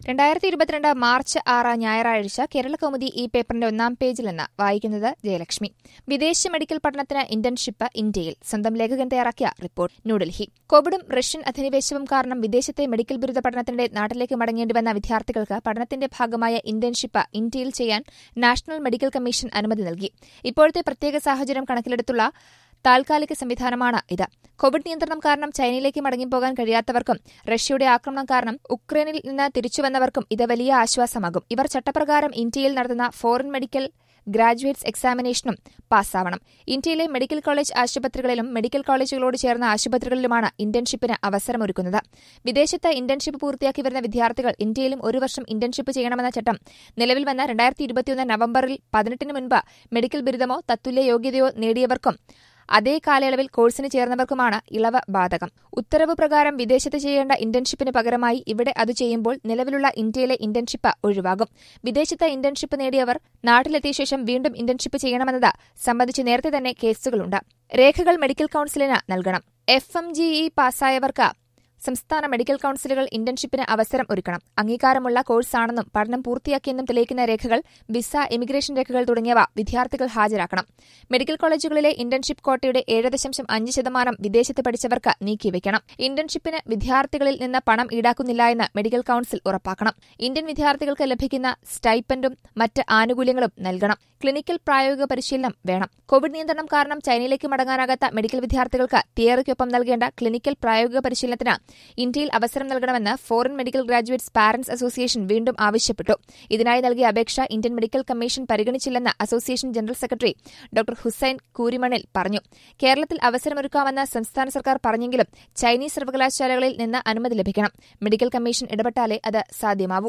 രണ്ടായിരത്തി ഇരുപത്തിരണ്ട് മാർച്ച് ആറ് ഞായറാഴ്ച കേരള കൗമുദി ഈ പേപ്പറിന്റെ ഒന്നാം പേജിൽ നിന്ന് വായിക്കുന്നത് ജയലക്ഷ്മി വിദേശ മെഡിക്കൽ പഠനത്തിന് ഇന്റേൺഷിപ്പ് ഇന്ത്യയിൽ സ്വന്തം ലേഖകൻ തയ്യാറാക്കിയ റിപ്പോർട്ട് ന്യൂഡൽഹി കോവിഡും റഷ്യൻ അധിനിവേശവും കാരണം വിദേശത്തെ മെഡിക്കൽ ബിരുദ പഠനത്തിനിടെ നാട്ടിലേക്ക് മടങ്ങേണ്ടി വന്ന വിദ്യാർത്ഥികൾക്ക് പഠനത്തിന്റെ ഭാഗമായ ഇന്റേൺഷിപ്പ് ഇന്ത്യയിൽ ചെയ്യാൻ നാഷണൽ മെഡിക്കൽ കമ്മീഷൻ അനുമതി നൽകി ഇപ്പോഴത്തെ പ്രത്യേക സാഹചര്യം കണക്കിലെടുത്തുള്ള താൽക്കാലിക സംവിധാനമാണ് ഇത് കോവിഡ് നിയന്ത്രണം കാരണം ചൈനയിലേക്ക് മടങ്ങിപ്പോകാൻ കഴിയാത്തവർക്കും റഷ്യയുടെ ആക്രമണം കാരണം ഉക്രൈനിൽ നിന്ന് തിരിച്ചുവന്നവർക്കും ഇത് വലിയ ആശ്വാസമാകും ഇവർ ചട്ടപ്രകാരം ഇന്ത്യയിൽ നടത്തുന്ന ഫോറിൻ മെഡിക്കൽ ഗ്രാജുവേറ്റ്സ് എക്സാമിനേഷനും പാസ്സാവണം ഇന്ത്യയിലെ മെഡിക്കൽ കോളേജ് ആശുപത്രികളിലും മെഡിക്കൽ കോളേജുകളോട് ചേർന്ന ആശുപത്രികളിലുമാണ് ഇന്റേൺഷിപ്പിന് അവസരമൊരുക്കുന്നത് വിദേശത്ത് ഇന്റേൺഷിപ്പ് പൂർത്തിയാക്കി വരുന്ന വിദ്യാർത്ഥികൾ ഇന്ത്യയിലും ഒരു വർഷം ഇന്റേൺഷിപ്പ് ചെയ്യണമെന്ന ചട്ടം നിലവിൽ വന്ന രണ്ടായിരത്തി ഇരുപത്തിയൊന്ന് നവംബറിൽ പതിനെട്ടിന് മുൻപ് മെഡിക്കൽ ബിരുദമോ തത്തുല്യ യോഗ്യതയോ നേടിയവർക്കും അതേ കാലയളവിൽ കോഴ്സിന് ചേർന്നവർക്കുമാണ് ഇളവ് ബാധകം ഉത്തരവ് പ്രകാരം വിദേശത്ത് ചെയ്യേണ്ട ഇന്റേൺഷിപ്പിന് പകരമായി ഇവിടെ അത് ചെയ്യുമ്പോൾ നിലവിലുള്ള ഇന്ത്യയിലെ ഇന്റേൺഷിപ്പ് ഒഴിവാകും വിദേശത്ത് ഇന്റേൺഷിപ്പ് നേടിയവർ നാട്ടിലെത്തിയ ശേഷം വീണ്ടും ഇന്റേൺഷിപ്പ് ചെയ്യണമെന്നത് സംബന്ധിച്ച് നേരത്തെ തന്നെ കേസുകളുണ്ട് രേഖകൾ മെഡിക്കൽ കൌൺസിലിന് നൽകണം എഫ് എം ജി ഇ പാസ്സായവർക്ക് സംസ്ഥാന മെഡിക്കൽ കൌൺസിലുകൾ ഇന്റേൺഷിപ്പിന് അവസരം ഒരുക്കണം അംഗീകാരമുള്ള കോഴ്സാണെന്നും പഠനം പൂർത്തിയാക്കിയെന്നും തെളിയിക്കുന്ന രേഖകൾ വിസ ഇമിഗ്രേഷൻ രേഖകൾ തുടങ്ങിയവ വിദ്യാർത്ഥികൾ ഹാജരാക്കണം മെഡിക്കൽ കോളേജുകളിലെ ഇന്റേൺഷിപ്പ് കോട്ടയുടെ ഏഴ് ദശാംശം അഞ്ച് ശതമാനം വിദേശത്ത് പഠിച്ചവർക്ക് നീക്കിവെക്കണം ഇന്റേൺഷിപ്പിന് വിദ്യാർത്ഥികളിൽ നിന്ന് പണം ഈടാക്കുന്നില്ല എന്ന് മെഡിക്കൽ കൌൺസിൽ ഉറപ്പാക്കണം ഇന്ത്യൻ വിദ്യാർത്ഥികൾക്ക് ലഭിക്കുന്ന സ്റ്റൈപ്പൻഡും മറ്റ് ആനുകൂല്യങ്ങളും നൽകണം ക്ലിനിക്കൽ പ്രായോഗിക പരിശീലനം വേണം കോവിഡ് നിയന്ത്രണം കാരണം ചൈനയിലേക്ക് മടങ്ങാനാകാത്ത മെഡിക്കൽ വിദ്യാർത്ഥികൾക്ക് തിയറിക്കൊപ്പം നൽകേണ്ട ക്ലിനിക്കൽ പ്രായോഗിക പരിശീലനത്തിന് ഇന്ത്യയിൽ അവസരം നൽകണമെന്ന് foreign medical graduates parents association വീണ്ടും ആവശ്യപ്പെട്ടു ഇതിനായി നൽകിയ അപേക്ഷ ഇന്ത്യൻ മെഡിക്കൽ കമ്മീഷൻ പരിഗണിച്ചില്ലെന്ന് association general secretary doctor Hussain കൂരിമണിൽ പറഞ്ഞു കേരളത്തിൽ അവസരമൊരുക്കാമെന്ന് സംസ്ഥാന സർക്കാർ പറഞ്ഞെങ്കിലും ചൈനീസ് സർവകലാശാലകളിൽ നിന്ന് അനുമതി ലഭിക്കണം മെഡിക്കൽ കമ്മീഷൻ ഇടപെട്ടാലേ അത് സാധ്യമാവൂ